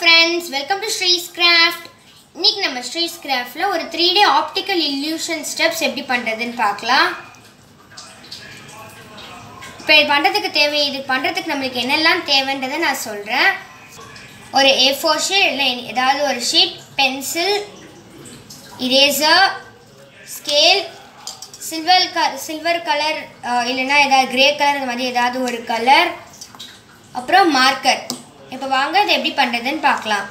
friends welcome to Sree's craft இன்னைக்கு நம்ம ஸ்ரீஸ் கிராஃப்டில் ஒரு three D optical illusion steps எப்படி பண்ணுறதுன்னு பார்க்கலாம் இப்போ இது பண்ணுறதுக்கு தேவை இது பண்ணுறதுக்கு நம்மளுக்கு என்னெல்லாம் தேவைன்றதை நான் சொல்கிறேன் ஒரு ஏ ஃபோர் ஷீட் இல்லை ஏதாவது ஒரு sheet pencil eraser scale silver க சில்வர் கலர் இல்லைன்னா ஏதாவது கிரே கலர் இந்த மாதிரி ஏதாவது ஒரு கலர் அப்புறம் மார்க்கர் இப்போ வாங்க இதை எப்படி பண்ணுறதுன்னு பார்க்கலாம்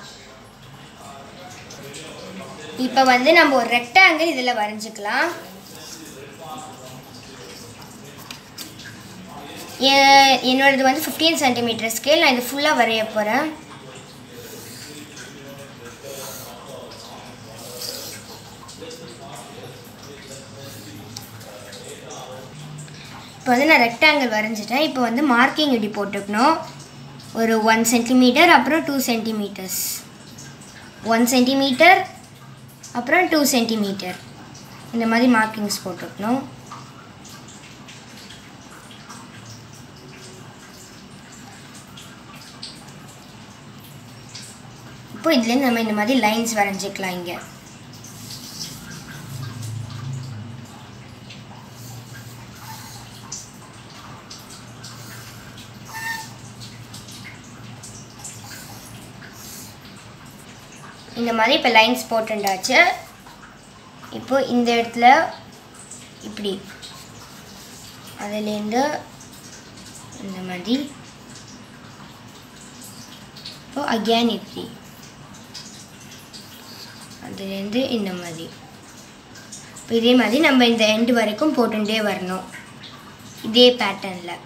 இப்போ வந்து நம்ம ஒரு ரெக்டாங்கிள் இதில் வரைஞ்சிக்கலாம் எ- என்னோடது வந்து ஃபிஃப்டீன் சென்டிமீட்டர் ஸ்கேல் நான் இது ஃபுல்லாக வரைய போகிறேன் இப்போ வந்து நான் ரெக்டாங்கிள் வரைஞ்சிட்டேன் இப்போ வந்து மார்க்கிங் இப்படி போட்டுக்கணும் ஒரு ஒன் சென்டிமீட்டர் அப்புறம் டூ சென்டிமீட்டர்ஸ் ஒன் சென்டிமீட்டர் அப்புறம் டூ சென்டிமீட்டர் இந்த மாதிரி மார்க்கிங்ஸ் போட்டுக்கணும் இப்போ இதுலேருந்து நம்ம இந்த மாதிரி லைன்ஸ் வரைஞ்சிக்கலாம் இங்கே இந்த மாதிரி இப்போ லைன்ஸ் போட்டுண்டாச்சு இப்போ இந்த இடத்துல இப்படி அதுலேருந்து இந்த மாதிரி இப்போ அகேன் இப்படி அதுலேருந்து இந்த மாதிரி இப்போ இதே மாதிரி நம்ம இந்த எண்டு வரைக்கும் போட்டுட்டே வரணும் இதே பேட்டர்னில்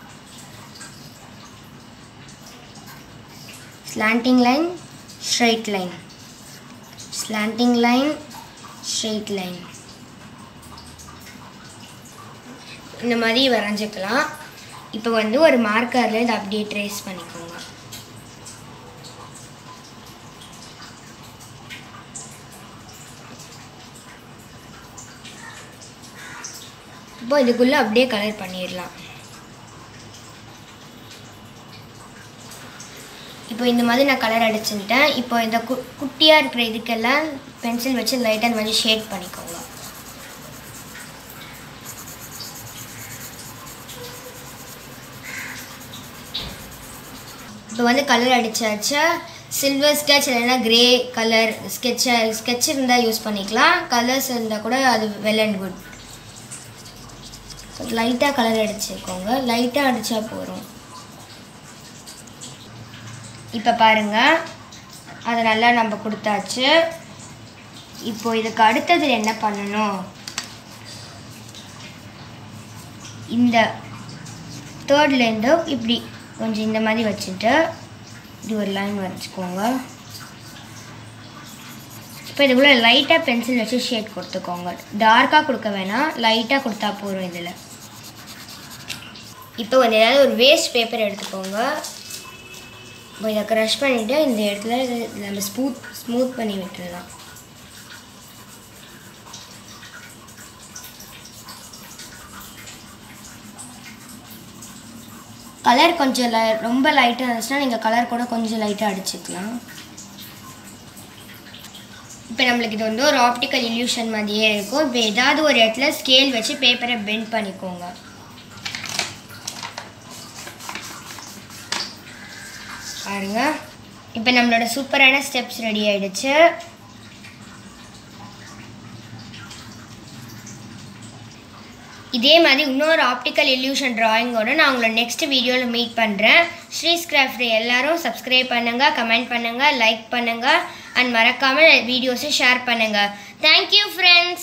slanting line straight line slanting line straight line இந்த மாதிரி வரைஞ்சிக்கலாம் இப்போ வந்து ஒரு மார்க்கரில் இதை அப்படியே ட்ரேஸ் பண்ணிக்கோங்க இப்போ இதுக்குள்ளே அப்படியே கலர் பண்ணிடலாம் இப்போ இந்த மாதிரி நான் கலர் அடிச்சுட்டேன் இப்போ இந்த கு குட்டியாக இருக்கிற இதுக்கெல்லாம் பென்சில் வச்சு லைட்டாக இந்த மாதிரி ஷேட் பண்ணிக்கோங்க இப்போ வந்து கலர் அடிச்சாச்சு சில்வர் ஸ்கெட்ச் இல்லைன்னா கிரே கலர் ஸ்கெட்சை ஸ்கெட்ச் இருந்தால் யூஸ் பண்ணிக்கலாம் கலர்ஸ் இருந்தால் கூட அது வெல் அண்ட் குட் லைட்டாக கலர் அடிச்சுக்கோங்க லைட்டாக அடித்தா போதும் இப்போ பாருங்க அதை நல்லா நம்ம கொடுத்தாச்சு இப்போ இதுக்கு அடுத்தது என்ன பண்ணணும் இந்த தேர்ட்லேருந்து இப்படி கொஞ்சம் இந்த மாதிரி வச்சுட்டு இது ஒரு லைன் வரைச்சிக்கோங்க இப்போ இதுக்குள்ளே லைட்டாக பென்சில் வச்சு ஷேட் கொடுத்துக்கோங்க டார்க்காக கொடுக்க வேணாம் லைட்டாக கொடுத்தா போதும் இதில் இப்போ வந்து ஏதாவது ஒரு வேஸ்ட் பேப்பர் எடுத்துக்கோங்க இப்போ இதை க்ரஷ் பண்ணிவிட்டு இந்த இடத்துல இது நம்ம ஸ்மூத் ஸ்மூத் பண்ணி விட்டுடலாம் கலர் கொஞ்சம் லை ரொம்ப லைட்டாக இருந்துச்சுன்னா நீங்கள் கலர் கூட கொஞ்சம் லைட்டாக அடிச்சுக்கலாம் இப்போ நம்மளுக்கு இது வந்து ஒரு ஆப்டிக்கல் illusion மாதிரியே இருக்கும் இப்போ ஏதாவது ஒரு இடத்துல ஸ்கேல் வச்சு பேப்பரை பெண்ட் பண்ணிக்கோங்க பாருங்க இப்போ நம்மளோட சூப்பரான ஸ்டெப்ஸ் ரெடி ஆயிடுச்சு இதே மாதிரி இன்னொரு ஆப்டிக்கல் illusion drawing-ஓட நான் உங்களை நெக்ஸ்ட் வீடியோவில் மீட் பண்ணுறேன் ஸ்ரீஸ் கிராஃப்ட் எல்லாரும் சப்ஸ்கிரைப் பண்ணுங்கள் கமெண்ட் பண்ணுங்கள் லைக் பண்ணுங்கள் அண்ட் மறக்காமல் வீடியோஸை ஷேர் பண்ணுங்கள் தேங்க்யூ ஃப்ரெண்ட்ஸ்